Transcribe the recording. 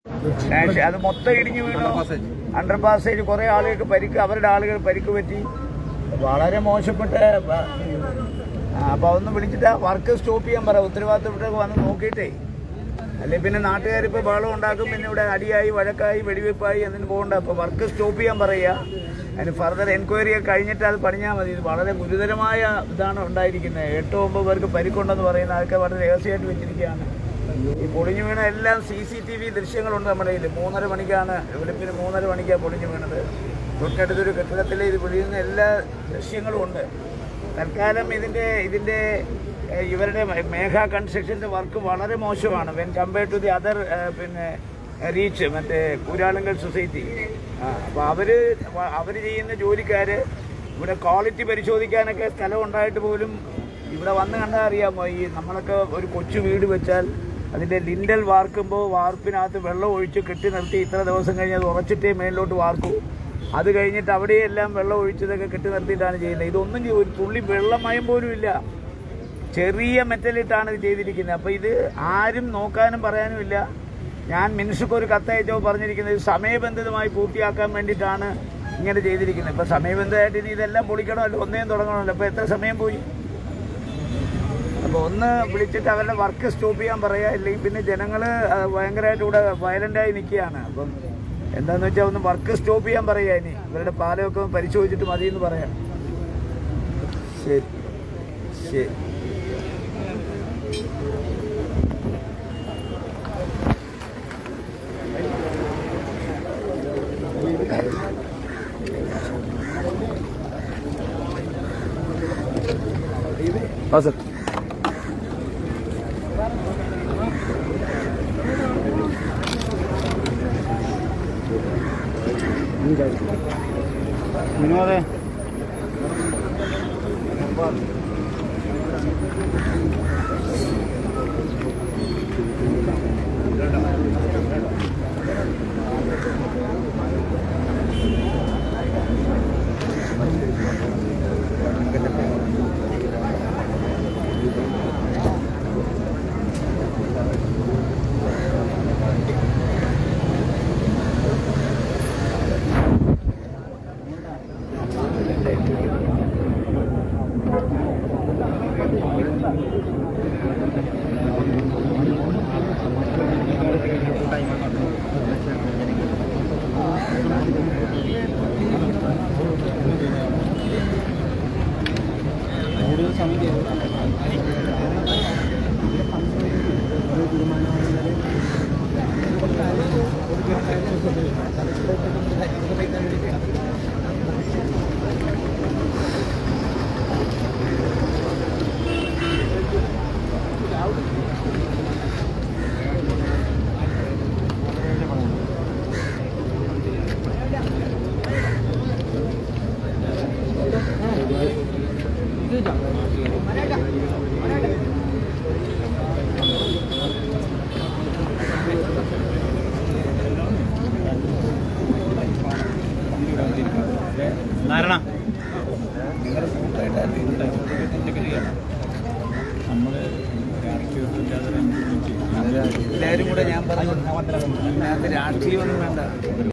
നാഷ- അത് മൊത്തം ഇടിഞ്ഞു വീണു അണ്ടർ പാസേജ് കുറെ ആളുകൾക്ക് പരിക്ക് അവരുടെ ആളുകൾ പരിക്ക് പറ്റി വളരെ മോശപ്പെട്ട വ- ആ, അപ്പൊ അതൊന്ന് വിളിച്ചിട്ട് വർക്ക് സ്റ്റോപ്പ് ചെയ്യാൻ പറ ഉത്തരവാദിത്തപ്പെട്ടൊക്കെ വന്ന് നോക്കിയിട്ടേ അല്ലെ പിന്നെ നാട്ടുകാർ ഇപ്പോൾ ബഹളം ഉണ്ടാക്കും പിന്നെ ഇവിടെ അടിയായി വഴക്കായി വെടിവെപ്പായി എന്നിട്ട് പോകണ്ട അപ്പോൾ വർക്ക് സ്റ്റോപ്പ് ചെയ്യാൻ പറയുക അതിന് ഫർദർ എൻക്വയറി ഒക്കെ കഴിഞ്ഞിട്ട് അത് പണിഞ്ഞാൽ മതി ഇത് വളരെ ഗുരുതരമായ ഇതാണ് ഉണ്ടായിരിക്കുന്നത് എട്ടോ ഒമ്പത് പേർക്ക് പരിക്കുണ്ടെന്ന് പറയുന്ന അതൊക്കെ വളരെ രഹസ്യമായിട്ട് വെച്ചിരിക്കുകയാണ് ഈ പൊളിഞ്ഞു വീണ എല്ലാം സി സി ടി വി ദൃശ്യങ്ങളുണ്ട് നമ്മുടെ കയ്യിൽ മൂന്നര മണിക്കാണ് വെളുപ്പിന് മൂന്നര മണിക്കാണ് പൊളിഞ്ഞു വീണത് തൊട്ടടുത്തൊരു കെട്ടിടത്തിൽ ഇത് പൊളിയുന്ന എല്ലാ ദൃശ്യങ്ങളും ഉണ്ട് തൽക്കാലം ഇതിൻ്റെ ഇതിൻ്റെ ഏഹ്, ഇവരുടെ മേഘ കൺസ്ട്രക്ഷൻ്റെ വർക്ക് വളരെ മോശമാണ് when compared to the other പിന്നെ റീച്ച് മറ്റേ കൂരാളുങ്കൽ സൊസൈറ്റി അപ്പോൾ അവർ അവർ ചെയ്യുന്ന ജോലിക്കാർ ഇവിടെ ക്വാളിറ്റി പരിശോധിക്കാനൊക്കെ സ്ഥലം ഉണ്ടായിട്ട് പോലും ഇവിടെ വന്ന് കണ്ടാൽ അറിയാമോ ഈ നമ്മളൊക്കെ ഒരു കൊച്ചു വീട് വെച്ചാൽ അതിൻ്റെ ലിൻഡൽ വാർക്കുമ്പോൾ വാർപ്പിനകത്ത് വെള്ളം ഒഴിച്ച് കെട്ടി നിർത്തി ഇത്ര ദിവസം കഴിഞ്ഞ് അത് ഉറച്ചിട്ടേ മേളിലോട്ട് വാർക്കൂ അത് കഴിഞ്ഞിട്ട് അവിടെയെല്ലാം വെള്ളം ഒഴിച്ചതൊക്കെ കെട്ടി നിർത്തിയിട്ടാണ് ചെയ്യുന്നത് ഇതൊന്നും ചെയ്യ- ഒരു തുള്ളി വെള്ളമയം പോലും ഇല്ല ചെറിയ മെറ്റലിട്ടാണ് ഇത് ചെയ്തിരിക്കുന്നത് അപ്പോൾ ഇത് ആരും നോക്കാനും പറയാനും ഇല്ല ഞാൻ മിനിസ്റ്റർക്ക് ഒരു കത്തയച്ചോ പറഞ്ഞിരിക്കുന്നത് ഇത് സമയബന്ധിതമായി പൂർത്തിയാക്കാൻ വേണ്ടിയിട്ടാണ് ഇങ്ങനെ ചെയ്തിരിക്കുന്നത് ഇപ്പോൾ സമയബന്ധിതമായിട്ട് ഇനി ഇതെല്ലാം പൊളിക്കണമല്ലോ ഒന്നേം തുടങ്ങണമല്ലോ അപ്പോൾ എത്ര സമയം പോയി അപ്പോൾ ഒന്ന് വിളിച്ചിട്ട് അവരുടെ വർക്ക് സ്റ്റോപ്പ് ചെയ്യാൻ പറയുക ഇല്ലെങ്കിൽ പിന്നെ ജനങ്ങൾ ഭയങ്കരമായിട്ട് ഇവിടെ വയലൻ്റായി നിൽക്കുകയാണ് അപ്പം എന്താണെന്ന് വെച്ചാൽ ഒന്ന് വർക്ക് സ്റ്റോപ്പ് ചെയ്യാൻ പറയുക ഇനി ഇവരുടെ പാലമൊക്കെ ഒന്ന് പരിശോധിച്ചിട്ട് മതി എന്ന് പറയാം ശരി ശരി ആ സർ വിനോദേ നാരണ എല്ലാവരും കൂടെ ഞാൻ പറഞ്ഞു അതിനകത്ത് രാഷ്ട്രീയമൊന്നും വേണ്ട